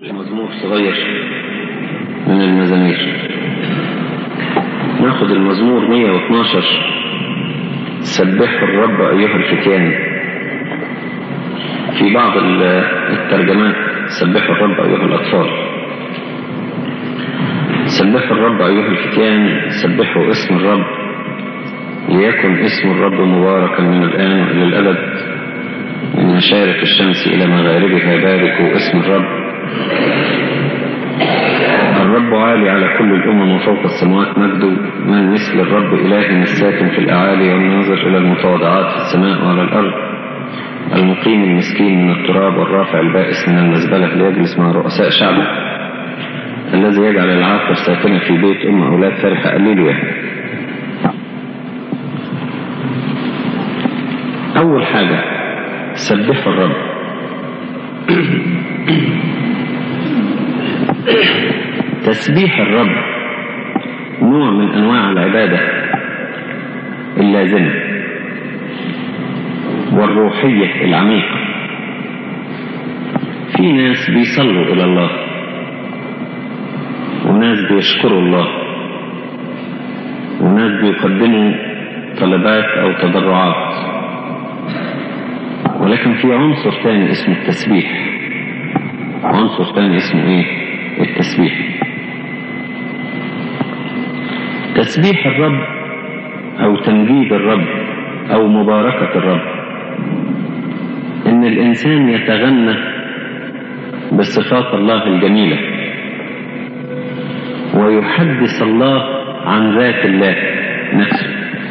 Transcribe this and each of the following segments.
مزمور صغير من المزامير ناخد المزمور 112 سبحوا الرب أيها الفتيان في بعض الترجمات سبحوا الرب أيها الأطفال سبحوا الرب أيها الفتيان سبحوا اسم الرب ليكن اسم الرب مباركا من الآن وإلى الأبد من مشارق الشمس إلى مغاربها باركوا اسم الرب الرب عالي على كل الأمم وفوق السماوات مجده من مثل الرب إله الساكن في الأعالي والناظر إلى المتواضعات في السماء وعلى الأرض المقيم المسكين من التراب والرافع البائس من المزبلة ليجلس مع رؤساء شعبه الذي يجعل العاقر ساكنة في بيت أم أولاد فرحة قليل أول حاجة سبحوا الرب تسبيح الرب نوع من أنواع العبادة اللازمة والروحية العميقة في ناس بيصلوا إلى الله وناس بيشكروا الله وناس بيقدموا طلبات أو تضرعات ولكن في عنصر ثاني اسمه التسبيح عنصر ثاني اسمه ايه التسبيح تسبيح الرب او تمجيد الرب او مباركة الرب ان الانسان يتغنى بصفات الله الجميلة ويحدث الله عن ذات الله نفسه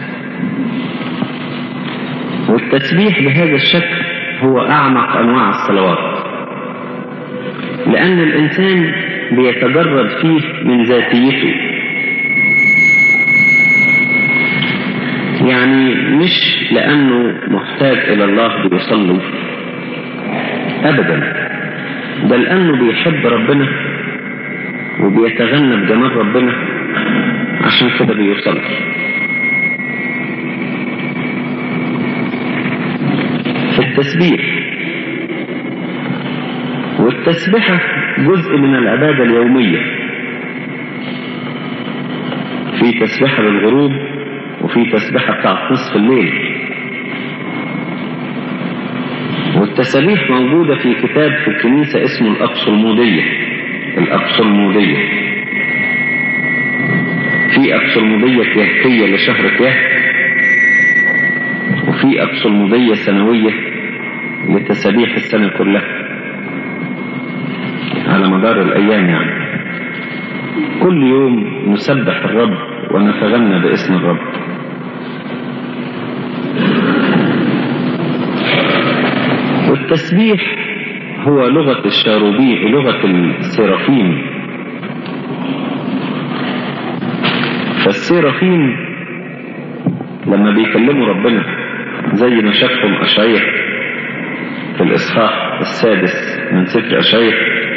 والتسبيح بهذا الشكل هو أعمق أنواع الصلوات لأن الإنسان بيتجرد فيه من ذاتيته يعني مش لأنه محتاج إلى الله بيصلي أبدا ده لأنه بيحب ربنا وبيتغنى بجمال ربنا عشان كده بيصلي التسبيح والتسبيحة جزء من العبادة اليومية في تسبيحة للغروب وفي تسبيحة بتاعت نصف الليل والتسابيح موجودة في كتاب في الكنيسة اسمه الأبصلمودية الأبصلمودية في أبصلمودية كهكية لشهر كهك وفي أبصلمودية سنوية لتسابيح السنة كلها على مدار الأيام يعني كل يوم نسبح الرب ونتغنى باسم الرب والتسبيح هو لغة الشاروبين لغة السيرافيم فالسيرافيم لما بيكلموا ربنا زي ما شافهم أشعية في الإصحاح السادس من سفر أشعية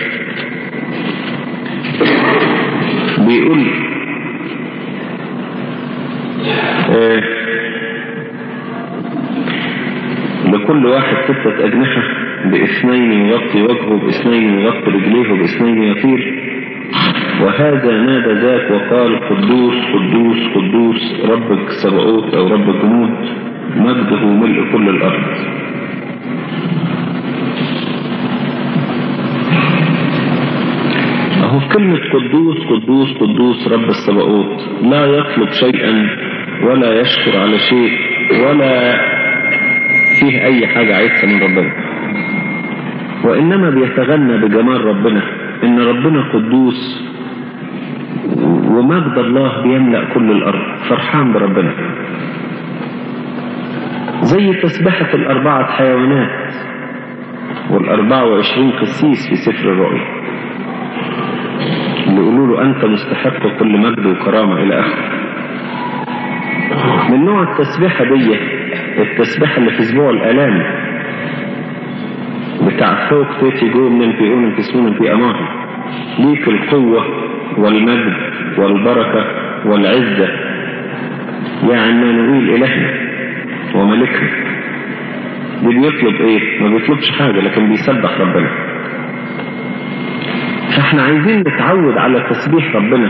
بيقول آه لكل واحد ستة أجنحة باثنين يغطي وجهه باثنين يغطي رجليه باثنين يطير وهذا نادى ذاك وقال قدوس قدوس قدوس ربك سبعوت أو رب الجنود مجده ملء كل الأرض أهو في كلمة قدوس قدوس قدوس رب السبعوت لا يطلب شيئا ولا يشكر على شيء ولا فيه أي حاجة عيدة من ربنا وإنما بيتغنى بجمال ربنا إن ربنا قدوس ومجد الله بيملأ كل الأرض فرحان بربنا زي تسبحة الأربعة حيوانات والأربعة وعشرين قسيس في سفر الرؤيا اللي يقولوا له أنت مستحق كل مجد وكرامة إلى آخره من نوع التسبيحة دي التسبيحة اللي في أسبوع الآلام بتاع فوق تيتي جو من في أون في سون في أماهي ليك القوة والمجد والبركة والعزة يا عمانويل إلهنا وملكنا دي بيطلب ايه ما بيطلبش حاجة لكن بيسبح ربنا فاحنا عايزين نتعود على تسبيح ربنا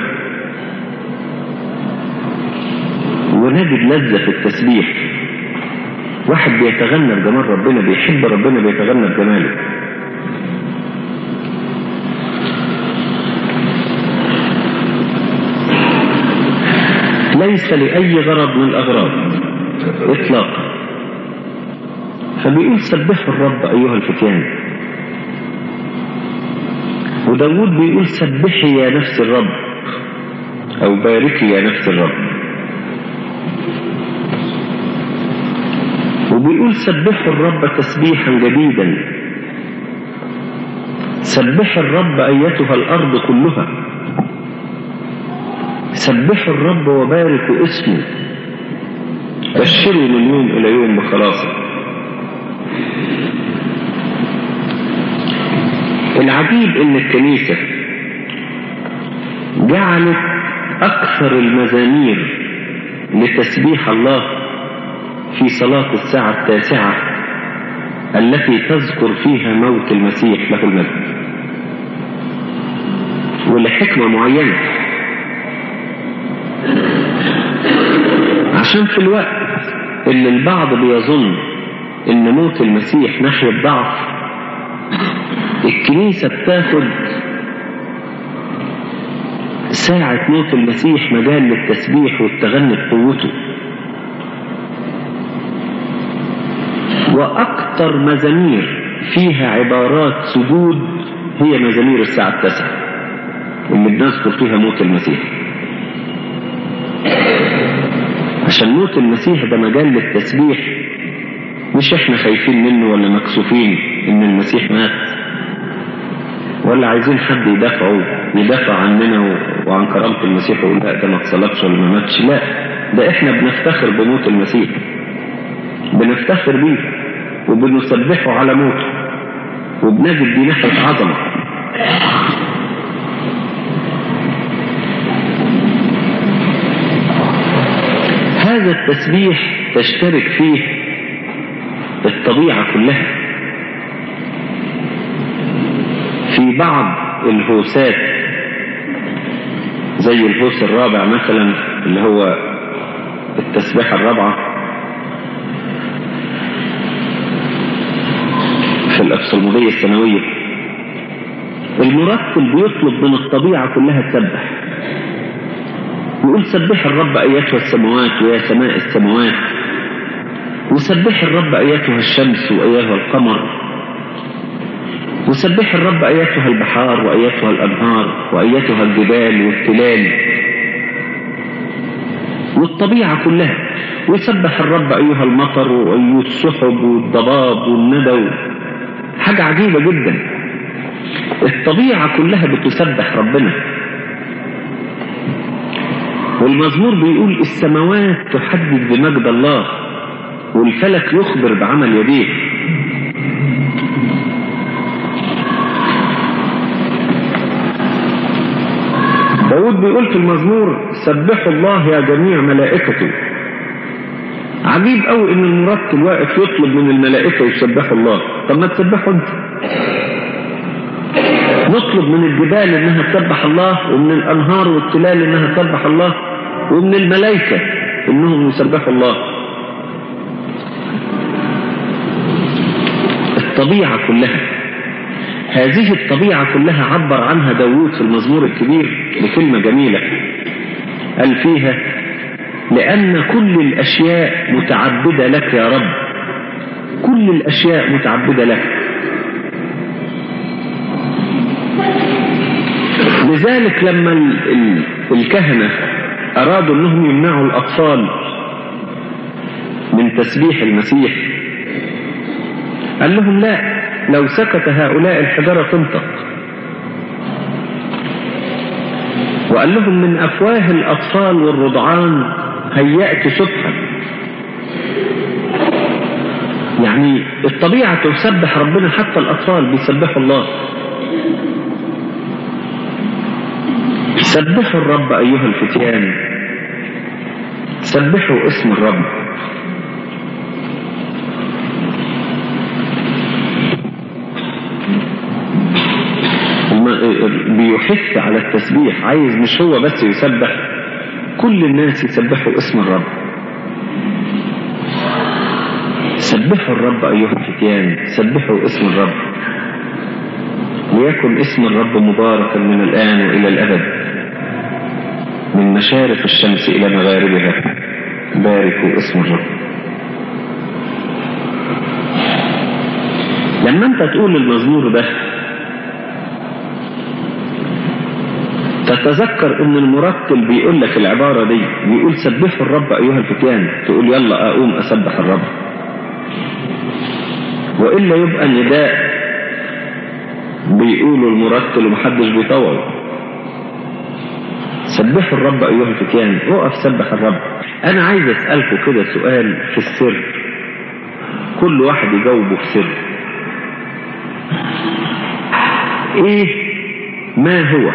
ونجد لذة في التسبيح واحد بيتغنى بجمال ربنا بيحب ربنا بيتغنى بجماله ليس لأي غرض من الأغراض إطلاقا فبيقول سبحوا الرب أيها الفتيان وداود بيقول سبحي يا نفس الرب أو باركي يا نفس الرب وبيقول سبحوا الرب تسبيحا جديدا سبح الرب أيتها الأرض كلها سبحوا الرب وباركوا اسمه بشروا من يوم إلى يوم بخلاصه العجيب ان الكنيسة جعلت اكثر المزامير لتسبيح الله في صلاة الساعة التاسعة التي تذكر فيها موت المسيح له المجد ولحكمة معينة عشان في الوقت اللي البعض بيظن ان موت المسيح ناحية ضعف الكنيسة بتاخد ساعة موت المسيح مجال للتسبيح والتغني بقوته وأكثر مزامير فيها عبارات سجود هي مزامير الساعة التاسعة اللي بنذكر فيها موت المسيح عشان موت المسيح ده مجال للتسبيح مش احنا خايفين منه ولا مكسوفين ان المسيح مات ولا عايزين حد يدافعه يدافع عننا وعن كرامة المسيح ويقول لا ده ما اتصلبش ولا ما ماتش لا ده احنا بنفتخر بموت المسيح بنفتخر بيه وبنسبحه على موته وبنجد دي ناحية عظمة هذا التسبيح تشترك فيه الطبيعة كلها في بعض الهوسات زي الهوس الرابع مثلا اللي هو التسبيحة الرابعة في الأفصلمودية السنوية المرتل بيطلب من الطبيعة كلها تسبح يقول سبح الرب أيتها السماوات ويا سماء السماوات وسبح الرب أيتها الشمس وأيها القمر وسبح الرب أيتها البحار وأيتها الأنهار وأيتها الجبال والتلال والطبيعة كلها ويسبح الرب أيها المطر وأيها السحب والضباب والندى حاجة عجيبة جدا الطبيعة كلها بتسبح ربنا والمزمور بيقول السماوات تحدث بمجد الله والفلك يخبر بعمل يديه داود بيقول في المزمور سبحوا الله يا جميع ملائكته عجيب قوي ان المرتل واقف يطلب من الملائكة يسبحوا الله طب ما تسبحوا انت نطلب من الجبال انها تسبح الله ومن الانهار والتلال انها تسبح الله ومن الملائكة انهم يسبحوا الله الطبيعة كلها هذه الطبيعة كلها عبر عنها داوود في المزمور الكبير بكلمة جميلة قال فيها لأن كل الأشياء متعبدة لك يا رب كل الأشياء متعبدة لك لذلك لما ال ال الكهنة أرادوا أنهم يمنعوا الأطفال من تسبيح المسيح قال لهم لا لو سكت هؤلاء الحجارة تنطق وقال لهم من أفواه الأطفال والرضعان هيأت سبحا يعني الطبيعة تسبح ربنا حتى الأطفال بيسبحوا الله سبحوا الرب أيها الفتيان سبحوا اسم الرب بيحث على التسبيح عايز مش هو بس يسبح كل الناس يسبحوا اسم الرب سبحوا الرب أيها الفتيان سبحوا اسم الرب ليكن اسم الرب مباركا من الآن وإلى الأبد من مشارق الشمس إلى مغاربها باركوا اسم الرب لما انت تقول المزمور ده تتذكر ان المرتل بيقول لك العبارة دي بيقول سبحوا الرب ايها الفتيان تقول يلا اقوم اسبح الرب وإلا يبقى نداء بيقولوا المرتل ومحدش بيطوعه سبحوا الرب أيها الفتيان اقف سبح الرب أنا عايز أسألكم كده سؤال في السر كل واحد يجاوبه في سر إيه ما هو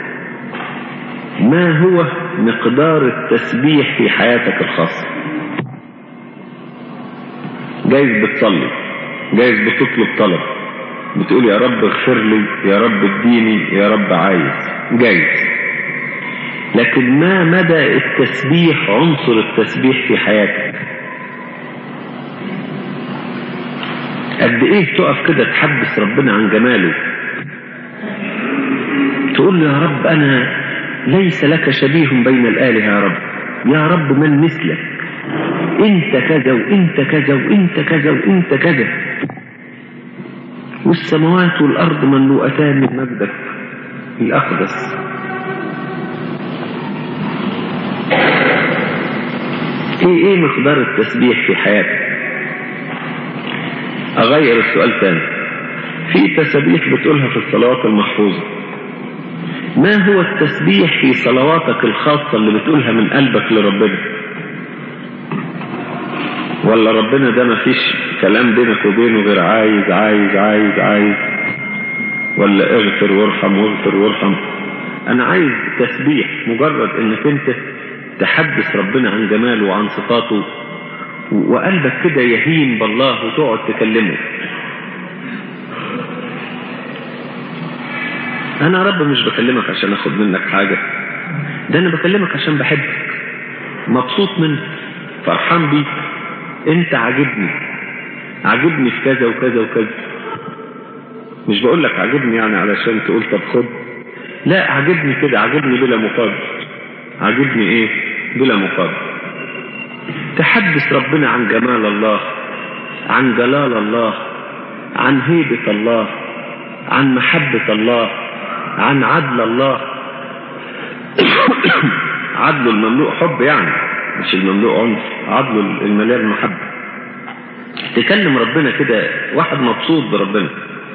ما هو مقدار التسبيح في حياتك الخاصة جايز بتصلي جايز بتطلب طلب بتقول يا رب اغفر لي يا رب اديني يا رب عايز جايز لكن ما مدى التسبيح عنصر التسبيح في حياتك قد ايه تقف كده تحدث ربنا عن جماله تقول له يا رب انا ليس لك شبيه بين الآلهة يا رب يا رب من مثلك انت كذا وانت كذا وانت كذا وانت كذا والسماوات والارض مملوءتان من مجدك الاقدس ايه ايه مقدار التسبيح في حياتك اغير السؤال تاني في تسبيح بتقولها في الصلوات المحفوظة ما هو التسبيح في صلواتك الخاصة اللي بتقولها من قلبك لربنا ولا ربنا ده مفيش كلام بينك وبينه غير عايز عايز عايز عايز ولا اغفر وارحم واغفر وارحم انا عايز تسبيح مجرد انك انت تحدث ربنا عن جماله وعن صفاته وقلبك كده يهين بالله وتقعد تكلمه انا رب مش بكلمك عشان اخد منك حاجة ده انا بكلمك عشان بحبك مبسوط منك فرحان بيك انت عاجبني عاجبني في كذا وكذا وكذا مش بقول لك عاجبني يعني علشان تقول طب خد لا عاجبني كده عاجبني بلا مقابل عاجبني ايه بلا مقابل تحدث ربنا عن جمال الله عن جلال الله عن هيبة الله عن محبة الله عن عدل الله عدل المملوء حب يعني مش المملوء عنف عدل المليان محبة تكلم ربنا كده واحد مبسوط بربنا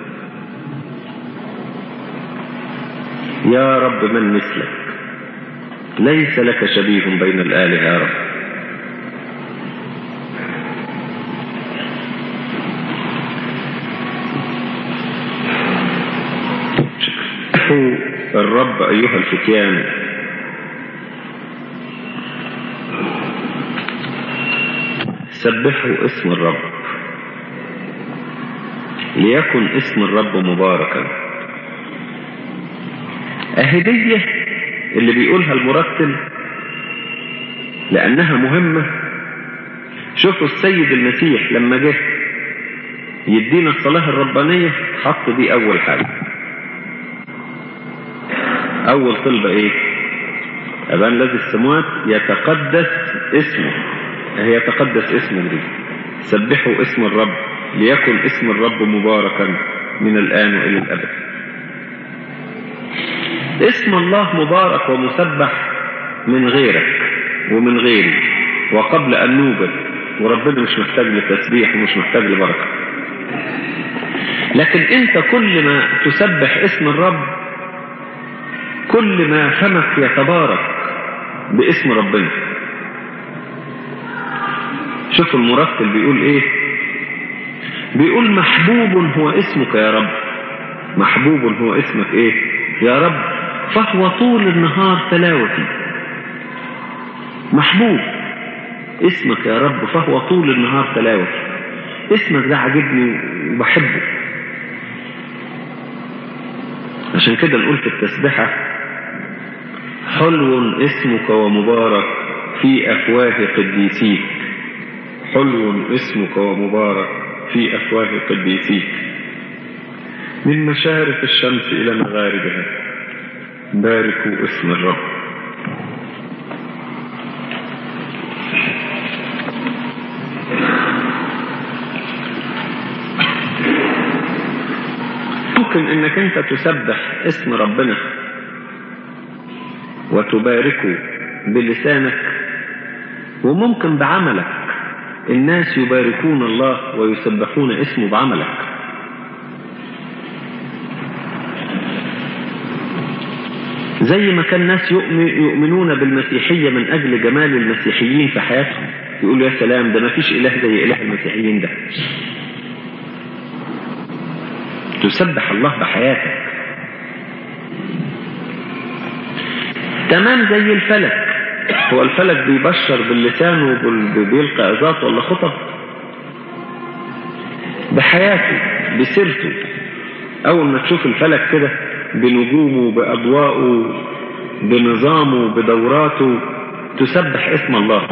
يا رب من مثلك ليس لك شبيه بين الآلهة يا رب الرب أيها الفتيان سبحوا اسم الرب ليكن اسم الرب مباركا أهدية اللي بيقولها المرتل لأنها مهمة شوفوا السيد المسيح لما جه يدينا الصلاة الربانية حط دي أول حاجة أول طلبة إيه أبان الذي السموات يتقدس اسمه هي يتقدس اسمه دي سبحوا اسم الرب ليكن اسم الرب مباركا من الآن وإلى الأبد اسم الله مبارك ومسبح من غيرك ومن غيري وقبل أن نوجد وربنا مش محتاج لتسبيح ومش محتاج لبركة لكن انت كل ما تسبح اسم الرب كل ما فمك يتبارك باسم ربنا شوف المرتل بيقول ايه بيقول محبوب هو اسمك يا رب محبوب هو اسمك ايه يا رب فهو طول النهار تلاوتي محبوب اسمك يا رب فهو طول النهار تلاوتي اسمك ده عجبني وبحبه عشان كده نقول في التسبحة حلو اسمك ومبارك في أفواه قديسيك حلو اسمك ومبارك في أفواه قديسيك من مشارق الشمس إلى مغاربها باركوا اسم الرب ممكن انك انت تسبح اسم ربنا وتباركه بلسانك وممكن بعملك الناس يباركون الله ويسبحون اسمه بعملك زي ما كان ناس يؤمنون بالمسيحية من أجل جمال المسيحيين في حياتهم يقولوا يا سلام ده ما فيش إله زي إله المسيحيين ده تسبح الله بحياتك تمام زي الفلك هو الفلك بيبشر باللسان وبيلقى عظات ولا خطب بحياته بسيرته اول ما تشوف الفلك كده بنجومه باضواءه بنظامه بدوراته تسبح اسم الله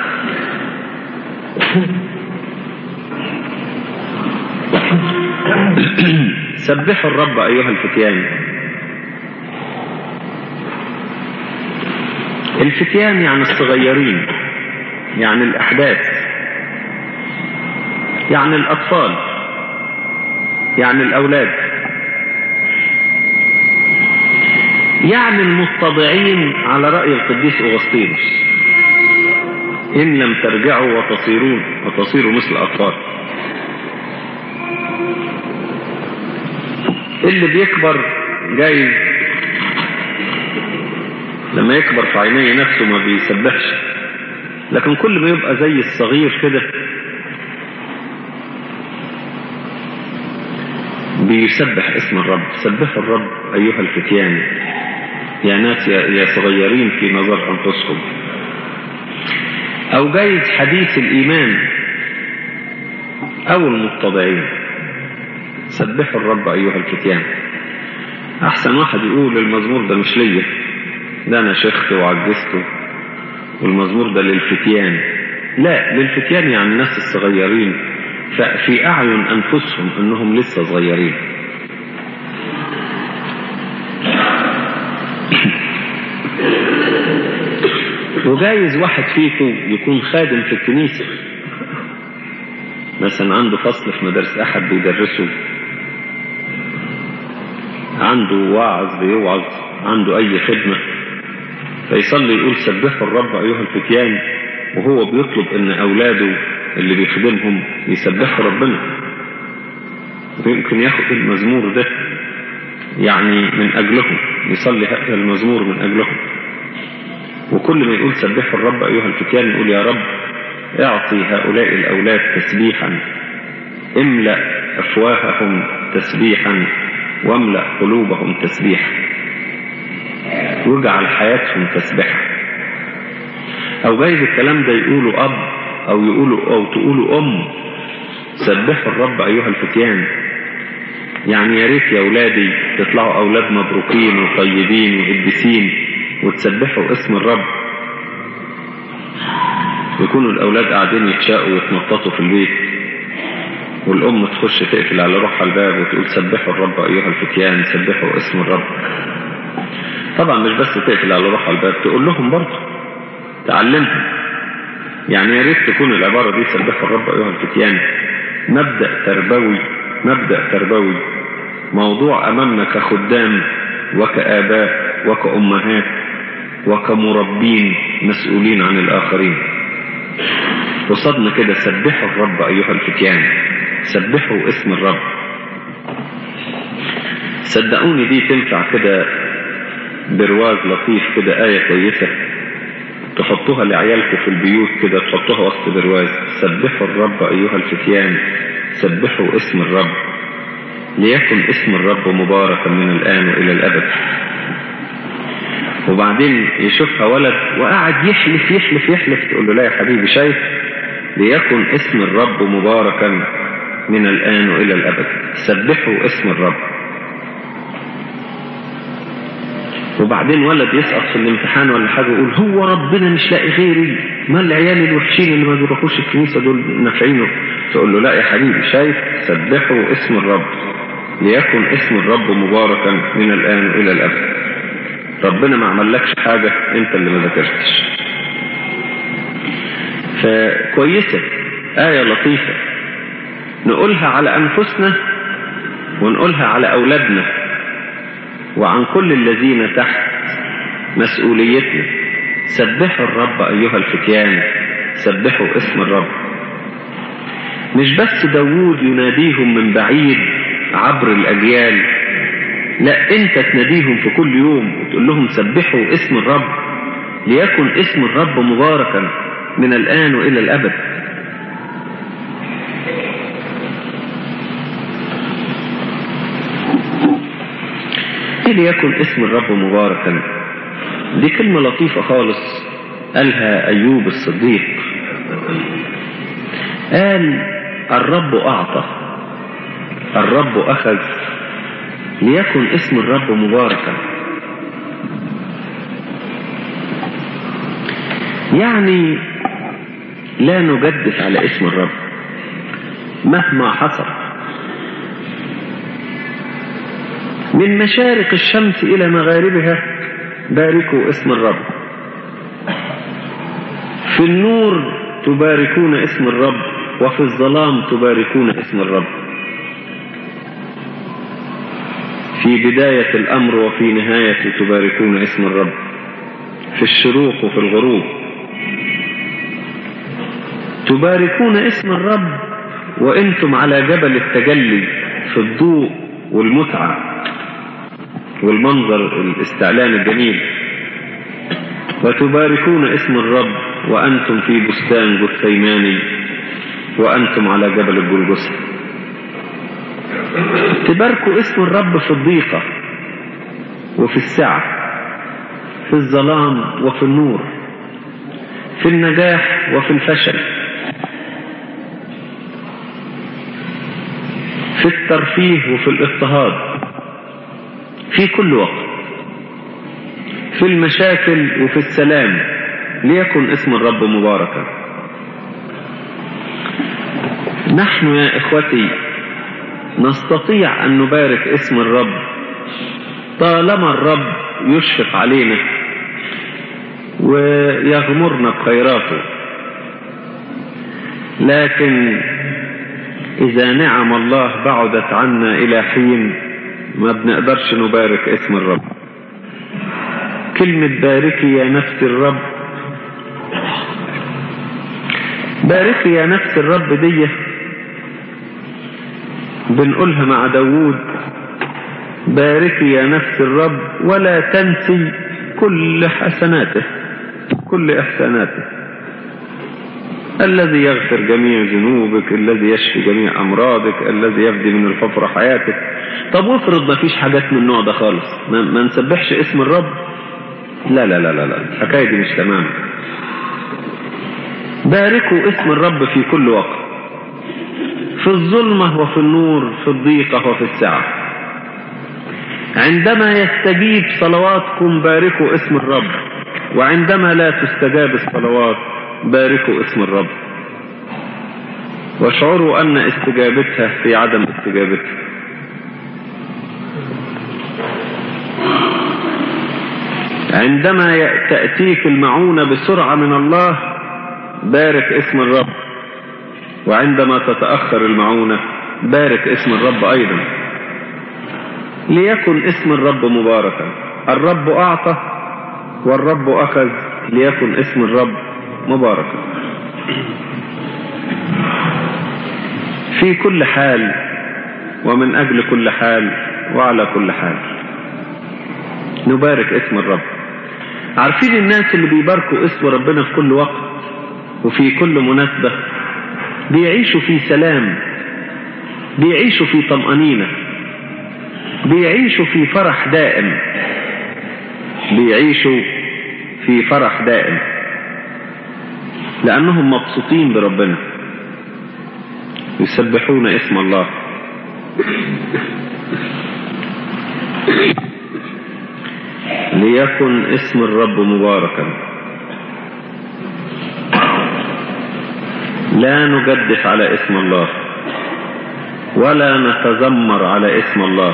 سبحوا الرب أيها الفتيان الفتيان يعني الصغيرين يعني الأحداث يعني الأطفال يعني الأولاد يعني المتضعين على رأي القديس أغسطينوس إن لم ترجعوا وتصيرون وتصيروا مثل أطفال اللي بيكبر جايز لما يكبر في عيني نفسه ما بيسبحش لكن كل ما يبقى زي الصغير كده بيسبح اسم الرب سبحوا الرب أيها الفتيان يا ناس يا صغيرين في نظر أنفسكم أو جايز حديث الإيمان أو المتضعين سبحوا الرب أيها الفتيان أحسن واحد يقول المزمور ده مش ليا ده أنا شيخت وعجزته والمزمور ده للفتيان لا للفتيان يعني الناس الصغيرين في أعين أنفسهم أنهم لسه صغيرين وجايز واحد فيكم يكون خادم في الكنيسة مثلا عنده فصل في مدرسة أحد بيدرسه عنده واعظ بيوعظ عنده أي خدمة فيصلي يقول سبحوا الرب أيها الفتيان وهو بيطلب أن أولاده اللي بيخدمهم يسبحوا ربنا ويمكن ياخد المزمور ده يعني من أجلهم يصلي هذا المزمور من أجلهم وكل ما يقول سبحوا الرب أيها الفتيان يقول يا رب اعطي هؤلاء الأولاد تسبيحا املأ أفواههم تسبيحا واملأ قلوبهم تسبيحا واجعل حياتهم تسبحا أو جايز الكلام ده يقولوا أب أو يقولوا أو تقولوا أم سبحوا الرب أيها الفتيان يعني يا ريت يا أولادي تطلعوا أولاد مبروكين وطيبين وقديسين وتسبحوا اسم الرب يكونوا الأولاد قاعدين يتشاقوا ويتنططوا في البيت والأم تخش تقفل على روحها الباب وتقول سبحوا الرب أيها الفتيان سبحوا اسم الرب طبعا مش بس تقفل على روحها الباب تقول لهم برضه تعلمهم يعني يا ريت تكون العبارة دي سبحوا الرب أيها الفتيان مبدأ تربوي مبدأ تربوي موضوع أمامنا كخدام وكآباء وكأمهات وكمربين مسؤولين عن الآخرين قصدنا كده سبحوا الرب أيها الفتيان سبحوا اسم الرب صدقوني دي تنفع كده برواز لطيف كده آية كويسة تحطوها لعيالكم في البيوت كده تحطوها وسط برواز سبحوا الرب أيها الفتيان سبحوا اسم الرب ليكن اسم الرب مباركا من الآن وإلى الأبد وبعدين يشوفها ولد وقاعد يحلف يحلف يحلف تقول له لا يا حبيبي شايف ليكن اسم الرب مباركا من الآن وإلى الأبد سبحوا اسم الرب وبعدين ولد يسقط في الامتحان ولا حاجة يقول هو ربنا مش لاقي غيري ما العيال الوحشين اللي ما بيروحوش الكنيسة دول نافعينه تقول له لا يا حبيبي شايف سبحوا اسم الرب ليكن اسم الرب مباركا من الآن إلى الأبد ربنا ما عملكش حاجة انت اللي ما ذكرتش فكويسة آية لطيفة نقولها على أنفسنا ونقولها على أولادنا وعن كل الذين تحت مسؤوليتنا سبحوا الرب أيها الفتيان سبحوا اسم الرب مش بس داوود يناديهم من بعيد عبر الأجيال لا انت تناديهم في كل يوم وتقول لهم سبحوا اسم الرب ليكن اسم الرب مباركا من الآن وإلى الأبد إيه ليكن اسم الرب مباركا دي كلمة لطيفة خالص قالها أيوب الصديق قال الرب أعطى الرب أخذ ليكن اسم الرب مباركا يعني لا نجدف على اسم الرب مهما حصل من مشارق الشمس إلى مغاربها باركوا اسم الرب في النور تباركون اسم الرب وفي الظلام تباركون اسم الرب في بداية الأمر وفي نهاية تباركون اسم الرب في الشروق وفي الغروب تباركون اسم الرب وانتم على جبل التجلي في الضوء والمتعة والمنظر الاستعلام الجميل وتباركون اسم الرب وأنتم في بستان جثيماني وأنتم على جبل الجلجسة تباركوا اسم الرب في الضيقة وفي السعة في الظلام وفي النور في النجاح وفي الفشل في الترفيه وفي الاضطهاد في كل وقت في المشاكل وفي السلام ليكن اسم الرب مباركا نحن يا إخوتي نستطيع أن نبارك اسم الرب طالما الرب يشفق علينا ويغمرنا بخيراته لكن إذا نعم الله بعدت عنا إلى حين ما بنقدرش نبارك اسم الرب كلمة باركي يا نفس الرب باركي يا نفس الرب دي بنقولها مع داوود باركي يا نفس الرب ولا تنسي كل حسناته كل إحساناته الذي يغفر جميع ذنوبك الذي يشفي جميع أمراضك الذي يفدي من الفقر حياتك طب وافرض ما فيش حاجات من النوع ده خالص ما, ما نسبحش اسم الرب لا لا لا لا لا الحكاية دي مش تمام باركوا اسم الرب في كل وقت في الظلمة وفي النور في الضيقة وفي السعة عندما يستجيب صلواتكم باركوا اسم الرب وعندما لا تستجاب الصلوات باركوا اسم الرب واشعروا أن استجابتها في عدم استجابتها عندما تأتيك المعونة بسرعة من الله بارك اسم الرب وعندما تتأخر المعونة بارك اسم الرب أيضا ليكن اسم الرب مباركا الرب أعطى والرب أخذ ليكن اسم الرب مباركا في كل حال ومن أجل كل حال وعلى كل حال نبارك اسم الرب عارفين الناس اللي بيباركوا اسم ربنا في كل وقت وفي كل مناسبة بيعيشوا في سلام بيعيشوا في طمأنينة بيعيشوا في فرح دائم بيعيشوا في فرح دائم لأنهم مبسوطين بربنا يسبحون اسم الله ليكن اسم الرب مباركا لا نجدف على اسم الله ولا نتذمر على اسم الله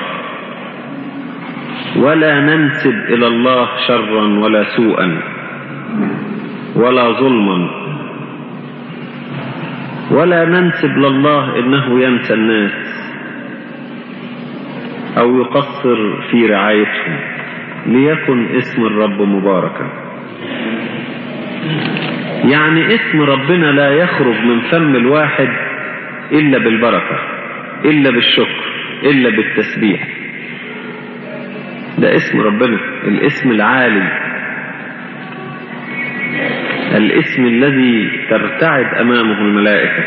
ولا ننسب إلى الله شرا ولا سوءا ولا ظلما ولا ننسب لله إنه ينسى الناس أو يقصر في رعايتهم ليكن اسم الرب مباركا يعني اسم ربنا لا يخرج من فم الواحد إلا بالبركة إلا بالشكر إلا بالتسبيح ده اسم ربنا الاسم العالي الاسم الذي ترتعد أمامه الملائكة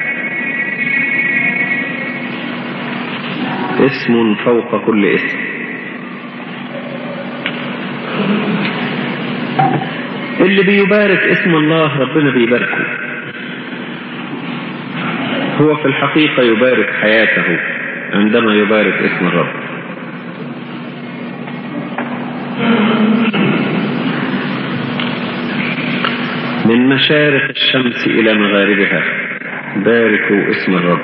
اسم فوق كل اسم اللي بيبارك اسم الله ربنا بيباركه هو في الحقيقة يبارك حياته عندما يبارك اسم الرب من مشارق الشمس إلى مغاربها باركوا اسم الرب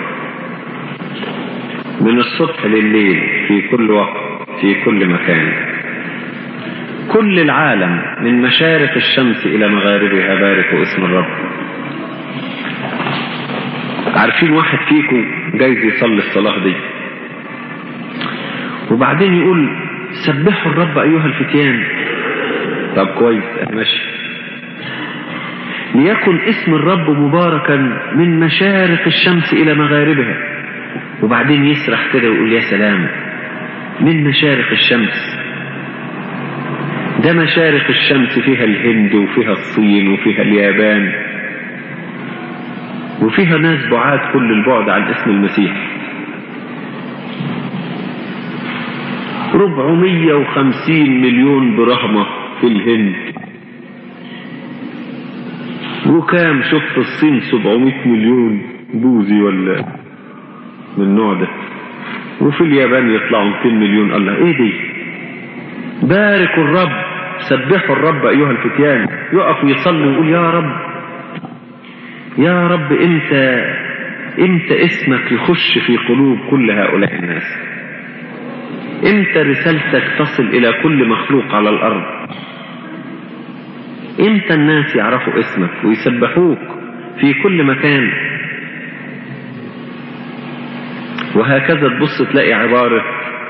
من الصبح لليل في كل وقت في كل مكان كل العالم من مشارق الشمس إلى مغاربها باركوا اسم الرب عارفين واحد فيكم جايز يصلي الصلاة دي وبعدين يقول سبحوا الرب أيها الفتيان طب كويس ماشي ليكن اسم الرب مباركا من مشارق الشمس إلى مغاربها وبعدين يسرح كده ويقول يا سلام من مشارق الشمس ده مشارق الشمس فيها الهند وفيها الصين وفيها اليابان وفيها ناس بعاد كل البعد عن اسم المسيح ربعمية وخمسين مليون برهمة في الهند وكام شوف في الصين سبعمية مليون بوذي ولا من النوع ده وفي اليابان يطلعوا 200 مليون الله ايه دي باركوا الرب سبحوا الرب ايها الفتيان يقف ويصلي ويقول يا رب يا رب انت انت اسمك يخش في قلوب كل هؤلاء الناس انت رسالتك تصل الى كل مخلوق على الارض امتى الناس يعرفوا اسمك ويسبحوك في كل مكان وهكذا تبص تلاقي عبارة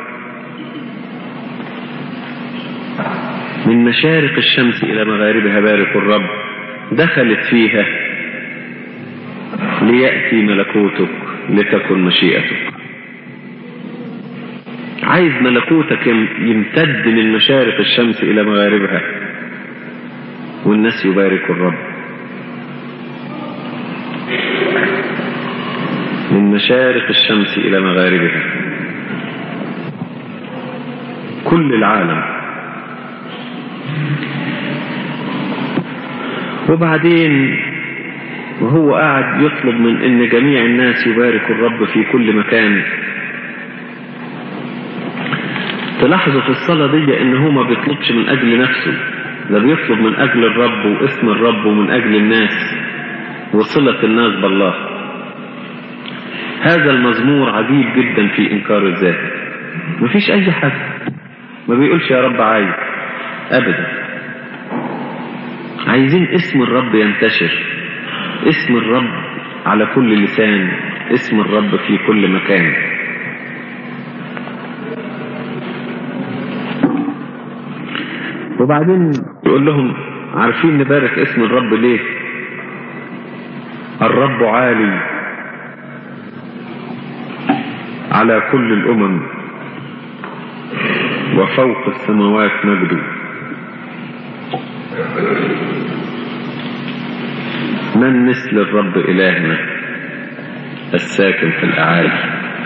من مشارق الشمس إلى مغاربها بارك الرب دخلت فيها ليأتي ملكوتك لتكن مشيئتك عايز ملكوتك يمتد من مشارق الشمس إلى مغاربها والناس يباركوا الرب من مشارق الشمس إلى مغاربها كل العالم وبعدين وهو قاعد يطلب من ان جميع الناس يباركوا الرب في كل مكان تلاحظوا في الصلاة دي ان هو ما بيطلبش من اجل نفسه ده بيطلب من اجل الرب واسم الرب ومن اجل الناس وصلة الناس بالله هذا المزمور عجيب جدا في انكار الذات مفيش اي حاجة ما بيقولش يا رب عايز ابدا عايزين اسم الرب ينتشر اسم الرب على كل لسان اسم الرب في كل مكان وبعدين يقول لهم عارفين نبارك اسم الرب ليه الرب عالي على كل الأمم وفوق السماوات مجده من مثل الرب إلهنا الساكن في الأعالي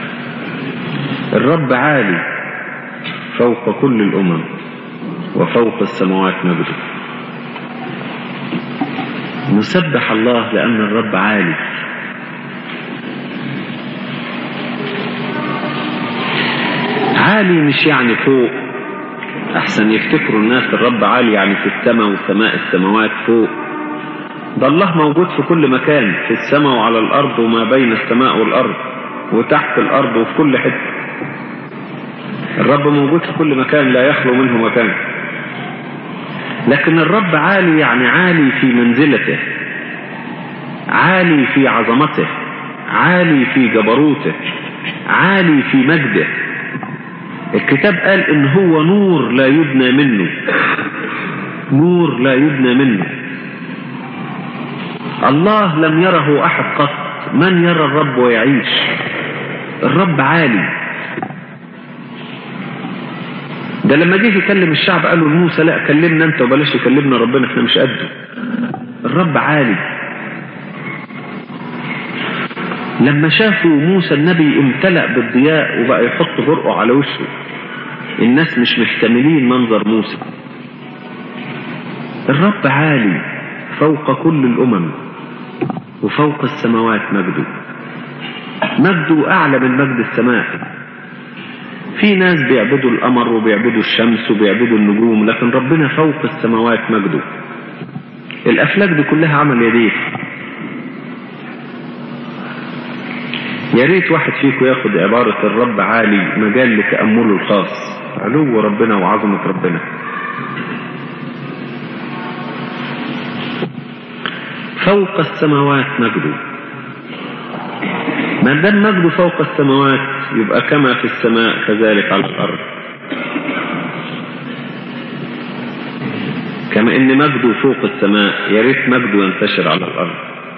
الرب عالي فوق كل الأمم وفوق السماوات مجده نسبح الله لأن الرب عالي عالي مش يعني فوق أحسن يفتكروا الناس الرب عالي يعني في السماء وسماء السماوات فوق ده الله موجود في كل مكان في السماء وعلى الأرض وما بين السماء والأرض وتحت الأرض وفي كل حتة الرب موجود في كل مكان لا يخلو منه مكان لكن الرب عالي يعني عالي في منزلته عالي في عظمته عالي في جبروته عالي في مجده الكتاب قال ان هو نور لا يبنى منه نور لا يبنى منه الله لم يره احد قط من يرى الرب ويعيش الرب عالي ده لما جه يكلم الشعب قالوا لموسى لا كلمنا انت وبلاش يكلمنا ربنا احنا مش قده الرب عالي لما شافوا موسى النبي امتلأ بالضياء وبقى يحط برقه على وشه الناس مش محتملين منظر موسى الرب عالي فوق كل الأمم وفوق السماوات مجده مجده أعلى من مجد السماء في ناس بيعبدوا القمر وبيعبدوا الشمس وبيعبدوا النجوم لكن ربنا فوق السماوات مجده الأفلاك دي كلها عمل يديه يا ريت واحد فيكم ياخد عبارة الرب عالي مجال لتأمله الخاص علو ربنا وعظمة ربنا فوق السماوات مجده ما دام مجده فوق السماوات يبقى كما في السماء كذلك على الأرض كما ان مجده فوق السماء يا ريت مجده ينتشر على الأرض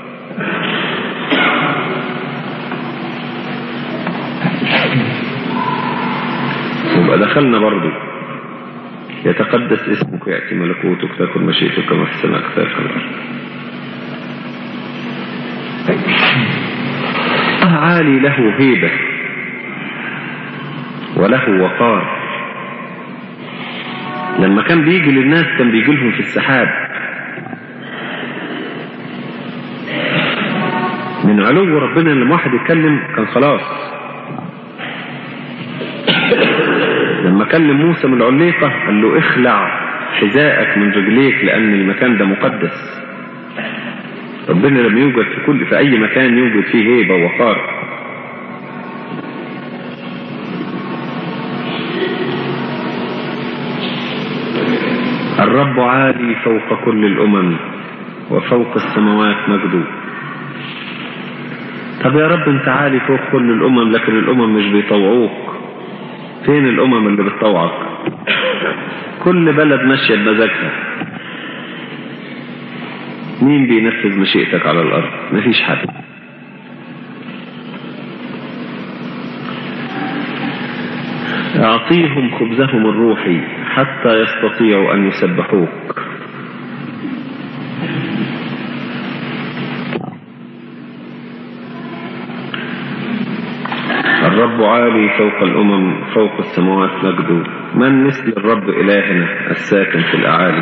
يبقى دخلنا برضو يتقدس اسمك ويأتي ملكوتك تكن مشيئتك كما في السماء كذلك على الأرض الله عالي له هيبة وله وقار لما كان بيجي للناس كان بيجي لهم في السحاب من علو ربنا لما واحد يتكلم كان خلاص لما كلم موسى من العليقة قال له اخلع حذاءك من رجليك لأن المكان ده مقدس ربنا لما يوجد في كل في أي مكان يوجد فيه هيبة ووقار الرب عالي فوق كل الأمم وفوق السماوات مجده طب يا رب انت عالي فوق كل الأمم لكن الأمم مش بيطوعوك فين الأمم اللي بتطوعك كل بلد ماشية بمزاجها مين بينفذ مشيئتك على الأرض مفيش حد أعطيهم خبزهم الروحي حتى يستطيعوا أن يسبحوك الرب عالي فوق الأمم فوق السماوات مجده من مثل الرب إلهنا الساكن في الأعالي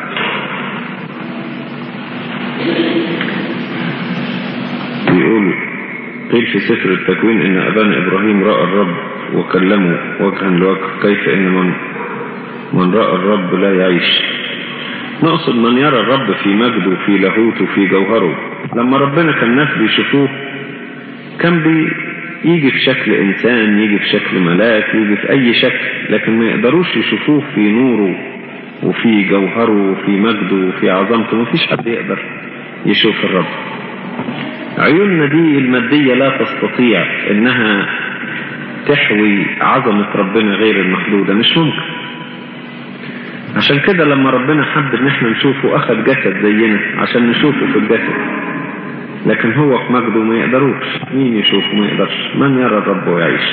بيقول قيل في سفر التكوين إن أبانا إبراهيم رأى الرب وكلمه وجها لوجه كيف إن من من رأى الرب لا يعيش نقصد من يرى الرب في مجده في لاهوته في جوهره لما ربنا كان الناس بيشوفوه كان بي يجي في شكل إنسان يجي في شكل ملاك يجي في أي شكل لكن ما يقدروش يشوفوه في نوره وفي جوهره وفي مجده وفي عظمته ما فيش حد يقدر يشوف الرب عيوننا دي المادية لا تستطيع انها تحوي عظمة ربنا غير المحدودة مش ممكن عشان كده لما ربنا حب ان احنا نشوفه اخذ جسد زينا عشان نشوفه في الجسد لكن هو في مجده ما يقدروش مين يشوفه ما يقدرش من يرى الرب ويعيش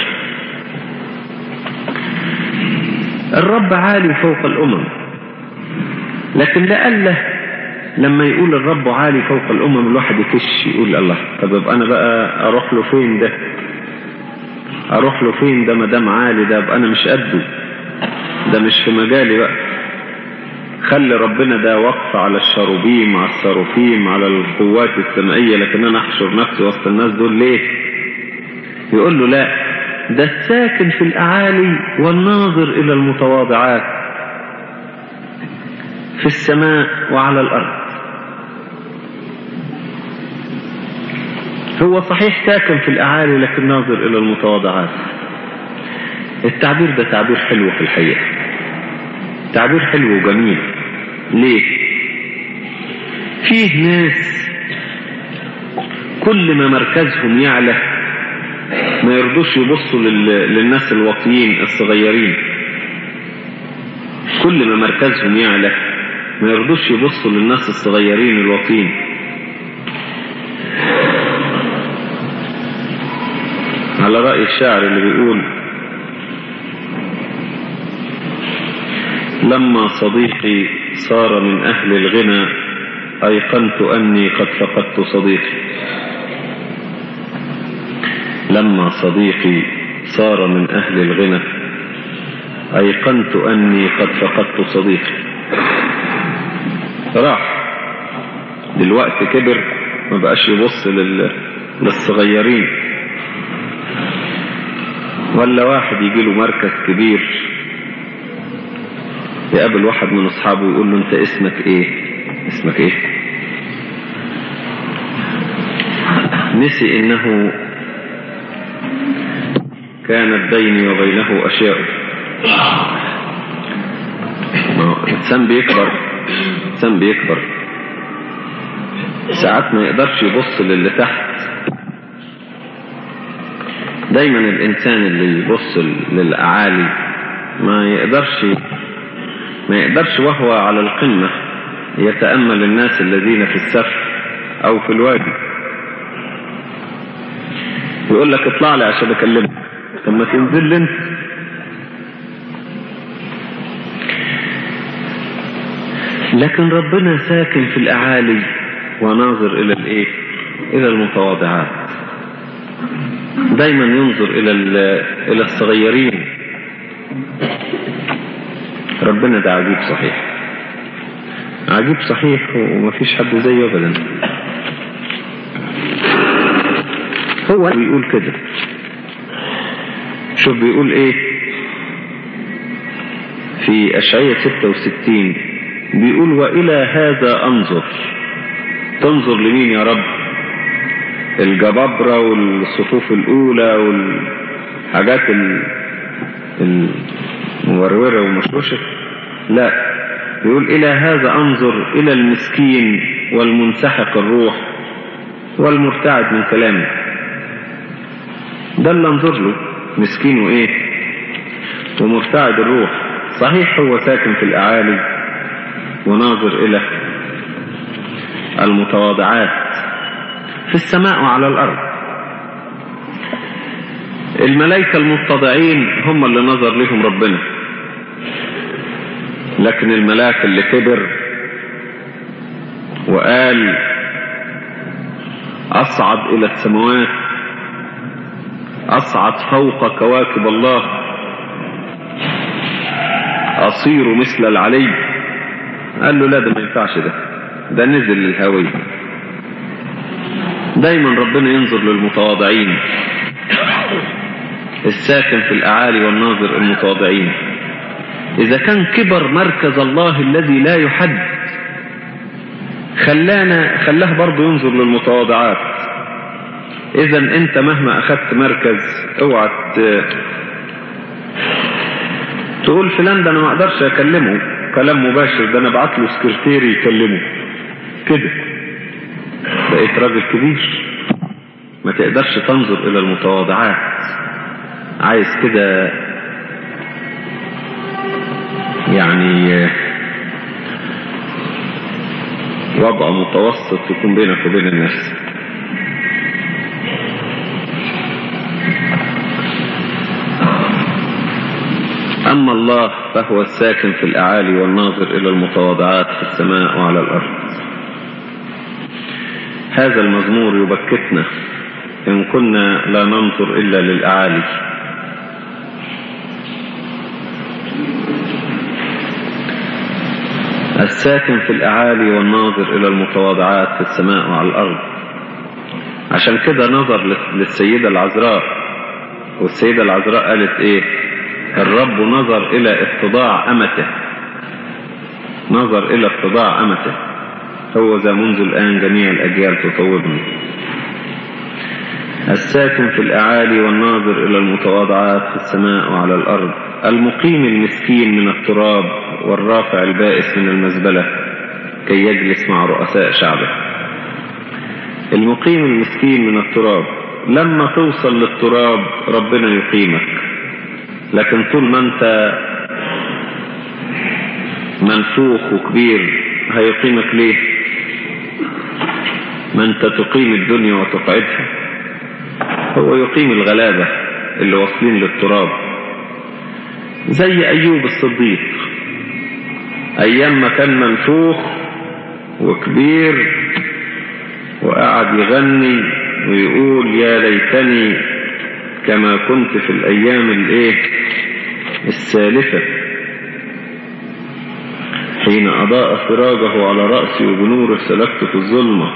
الرب عالي فوق الامم لكن لألا لما يقول الرب عالي فوق الامم الواحد يكش يقول الله طب يبقى انا بقى اروح له فين ده اروح له فين ده ما دام عالي ده يبقى انا مش قده ده مش في مجالي بقى خلي ربنا ده وقف على الشروبيم على الصاروفيم على القوات السمائية لكن انا احشر نفسي وسط الناس دول ليه يقول له لا ده الساكن في الاعالي والناظر الى المتواضعات في السماء وعلى الأرض هو صحيح ساكن في الأعالي لكن ناظر إلى المتواضعات التعبير ده تعبير حلو في الحقيقة تعبير حلو وجميل ليه فيه ناس كل ما مركزهم يعلى ما يرضوش يبصوا لل... للناس الواطيين الصغيرين كل ما مركزهم يعلى ما يرضوش يبصوا للناس الصغيرين الواطيين على رأي الشاعر اللي بيقول لما صديقي صار من أهل الغنى أيقنت أني قد فقدت صديقي لما صديقي صار من أهل الغنى أيقنت أني قد فقدت صديقي راح دلوقتي كبر ما بقاش يبص لل... للصغيرين ولا واحد يجي له مركز كبير يقابل واحد من اصحابه ويقول له انت اسمك ايه اسمك ايه نسي انه كانت بيني وبينه اشياء الانسان بيكبر الانسان بيكبر ساعات ما يقدرش يبص للي تحت دايما الانسان اللي يبص للاعالي ما يقدرش ما يقدرش وهو على القمة يتأمل الناس الذين في السفح او في الوادي يقول لك اطلع لي عشان اكلمك طب ما تنزل لي انت لكن ربنا ساكن في الاعالي وناظر الى الايه الى المتواضعات دايما ينظر الى الى الصغيرين ربنا ده عجيب صحيح عجيب صحيح ومفيش حد زيه ابدا هو بيقول كده شوف بيقول ايه في اشعية 66 بيقول والى هذا انظر تنظر لمين يا رب الجبابرة والصفوف الاولى والحاجات المورورة ومشوشة لا بيقول الى هذا انظر الى المسكين والمنسحق الروح والمرتعد من كلامه ده اللي انظر له مسكين وايه ومرتعد الروح صحيح هو ساكن في الاعالي وناظر الى المتواضعات في السماء وعلى الارض الملائكة المتضعين هم اللي نظر لهم ربنا لكن الملاك اللي كبر وقال اصعد الى السماوات اصعد فوق كواكب الله اصير مثل العلي قال له لا ده ما ينفعش ده ده نزل للهوية دايما ربنا ينظر للمتواضعين الساكن في الاعالي والناظر المتواضعين اذا كان كبر مركز الله الذي لا يحد خلانا خلاه برضه ينظر للمتواضعات اذا انت مهما اخذت مركز اوعى تقول فلان ده انا ما اقدرش اكلمه كلام مباشر ده انا ابعت له سكرتيري يكلمه كده بقيت راجل كبير ما تقدرش تنظر الى المتواضعات عايز كده يعني وضع متوسط يكون بينك وبين الناس أما الله فهو الساكن في الأعالي والناظر إلى المتواضعات في السماء وعلى الأرض هذا المزمور يبكتنا إن كنا لا ننظر إلا للأعالي الساكن في الأعالي والناظر إلى المتواضعات في السماء وعلى الأرض عشان كده نظر للسيدة العذراء والسيدة العذراء قالت إيه الرب نظر إلى اتضاع أمته نظر إلى اتضاع أمته هو ذا منذ الآن جميع الأجيال تطوبني الساكن في الأعالي والناظر إلى المتواضعات في السماء وعلى الأرض المقيم المسكين من التراب والرافع البائس من المزبلة كي يجلس مع رؤساء شعبه المقيم المسكين من التراب لما توصل للتراب ربنا يقيمك لكن طول ما انت منفوخ وكبير هيقيمك ليه ما انت تقيم الدنيا وتقعدها هو يقيم الغلابة اللي واصلين للتراب زي أيوب الصديق أيام ما كان منفوخ وكبير وقعد يغني ويقول يا ليتني كما كنت في الأيام الايه السالفة حين أضاء سراجه على رأسي وبنوره سلكت في الظلمة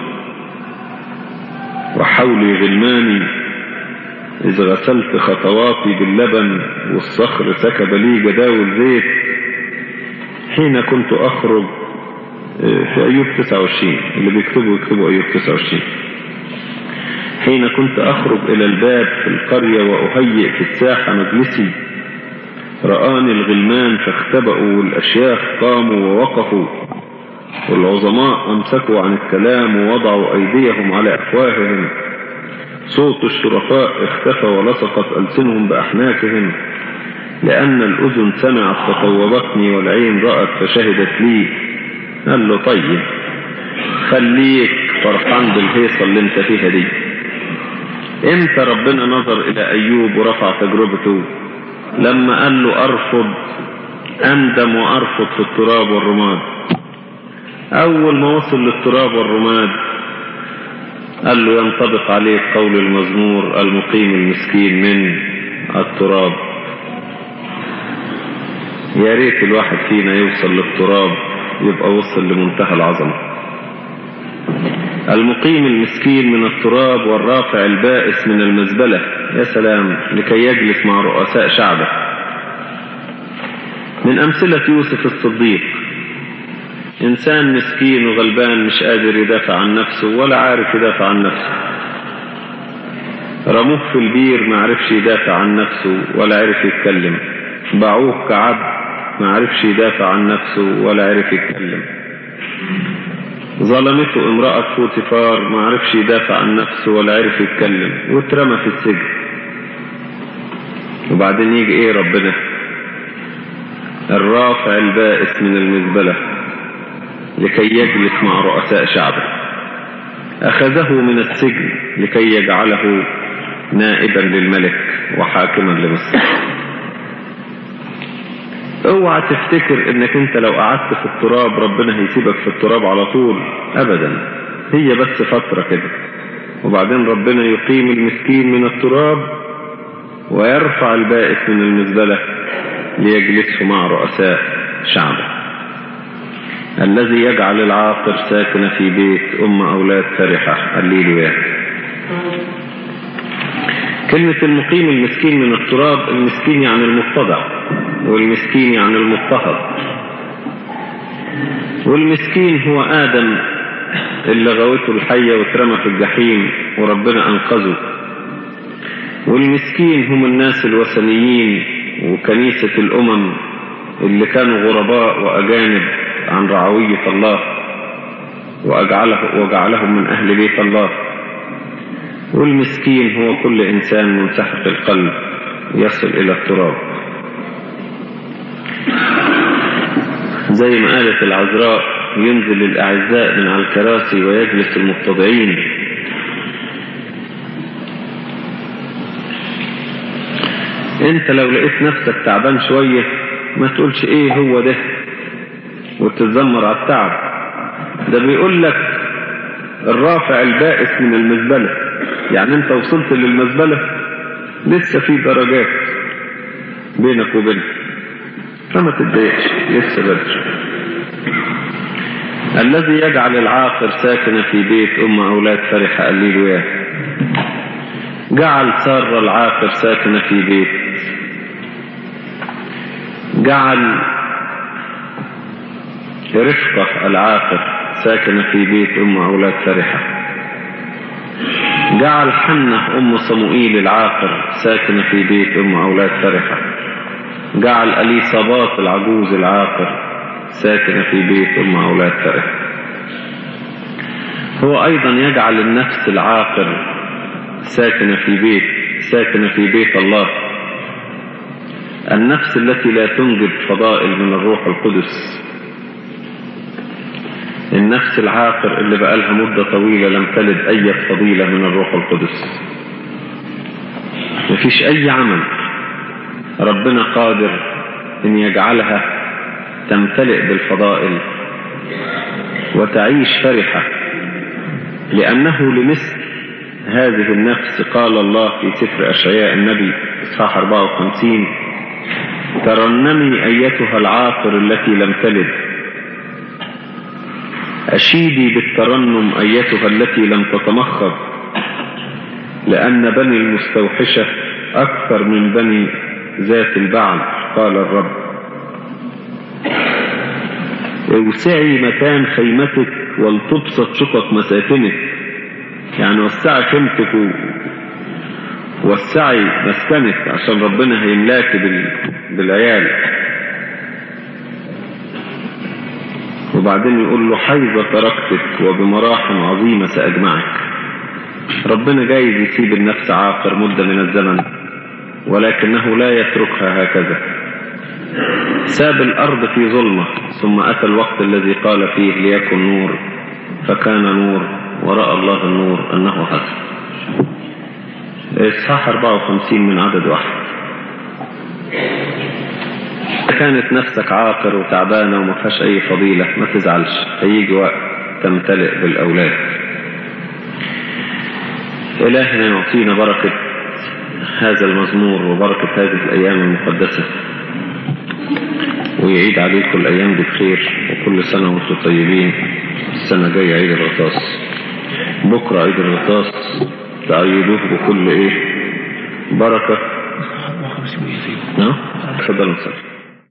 وحولي غلماني إذ غسلت خطواتي باللبن والصخر سكب لي جداول زيت حين كنت أخرج في أيوب 29 اللي بيكتبوا يكتبوا أيوب 29 حين كنت أخرج إلى الباب في القرية وأهيئ في الساحة مجلسي رآني الغلمان فاختبأوا والأشياخ قاموا ووقفوا والعظماء أمسكوا عن الكلام ووضعوا أيديهم على أفواههم صوت الشرفاء اختفى ولصقت ألسنهم بأحناكهم لأن الأذن سمعت فطوبتني والعين رأت فشهدت لي قال له طيب خليك فرحان بالهيصة اللي انت فيها دي امتى ربنا نظر الى ايوب ورفع تجربته لما قال له ارفض اندم وارفض في التراب والرماد اول ما وصل للتراب والرماد قال له ينطبق عليه قول المزمور المقيم المسكين من التراب يا ريت الواحد فينا يوصل للتراب يبقى وصل لمنتهى العظمة المقيم المسكين من التراب والرافع البائس من المزبلة يا سلام لكي يجلس مع رؤساء شعبه من أمثلة يوسف الصديق إنسان مسكين وغلبان مش قادر يدافع عن نفسه ولا عارف يدافع عن نفسه رموه في البير ما عرفش يدافع عن نفسه ولا عرف يتكلم باعوه كعبد ما عرفش يدافع عن نفسه ولا عرف يتكلم ظلمته امرأة فوتيفار ما عرفش يدافع عن نفسه ولا عرف يتكلم واترمى في السجن وبعدين يجي ايه ربنا الرافع البائس من المزبلة لكي يجلس مع رؤساء شعبه أخذه من السجن لكي يجعله نائبا للملك وحاكما لمصر اوعى تفتكر انك انت لو قعدت في التراب ربنا هيسيبك في التراب على طول ابدا هي بس فترة كده وبعدين ربنا يقيم المسكين من التراب ويرفع البائس من المزبلة ليجلسه مع رؤساء شعبه الذي يجعل العاقر ساكن في بيت أم أولاد فرحة الليل كلمة المقيم المسكين من التراب المسكين يعني المتضع والمسكين يعني المضطهد والمسكين هو آدم اللي غوته الحية واترمى في الجحيم وربنا أنقذه والمسكين هم الناس الوثنيين وكنيسة الأمم اللي كانوا غرباء وأجانب عن رعوية الله وأجعله وجعلهم من أهل بيت الله والمسكين هو كل إنسان منسحق القلب يصل إلى التراب زي ما قالت العذراء ينزل الأعزاء من على الكراسي ويجلس المتضعين انت لو لقيت نفسك تعبان شوية ما تقولش ايه هو ده وتتذمر على التعب ده بيقول لك الرافع البائس من المزبلة يعني انت وصلت للمزبلة لسه في درجات بينك وبينه فما تتضايقش لسه بدري الذي يجعل العاقر ساكن في بيت أم أولاد فرح قليل وياه جعل سار العاقر ساكن في بيت جعل رفقة العاقر ساكنة في بيت أم أولاد فرحة جعل حنة أم صموئيل العاقر ساكنة في بيت أم أولاد فرحة جعل أليصابات العجوز العاقر ساكنة في بيت أم أولاد فرحة هو أيضا يجعل النفس العاقر ساكنة في بيت ساكنة في بيت الله النفس التي لا تنجب فضائل من الروح القدس النفس العاقر اللي بقالها مدة طويلة لم تلد أي فضيلة من الروح القدس مفيش أي عمل ربنا قادر أن يجعلها تمتلئ بالفضائل وتعيش فرحة لأنه لمثل هذه النفس قال الله في سفر أشعياء النبي إصحاح 54 ترنمي أيتها العاقر التي لم تلد أشيدي بالترنم أيتها التي لم تتمخض لأن بني المستوحشة أكثر من بني ذات البعل قال الرب اوسعي مكان خيمتك ولتبسط شقق مساكنك يعني وسعي خيمتك و... وسعي مسكنك عشان ربنا هيملاك بال... بالعيال وبعدين يقول له حيث تركتك وبمراحم عظيمة سأجمعك ربنا جايز يسيب النفس عاقر مدة من الزمن ولكنه لا يتركها هكذا ساب الأرض في ظلمة ثم أتى الوقت الذي قال فيه ليكن نور فكان نور ورأى الله النور أنه حسن إصحاح 54 من عدد واحد كانت نفسك عاقر وتعبانة وما فيهاش أي فضيلة ما تزعلش هيجي وقت تمتلئ بالأولاد إلهنا يعطينا بركة هذا المزمور وبركة هذه الأيام المقدسة ويعيد عليكم الأيام دي بخير وكل سنة وانتم طيبين السنة جاية عيد الغطاس بكرة عيد الغطاس تعيدوه بكل ايه بركة نعم تفضل نصلي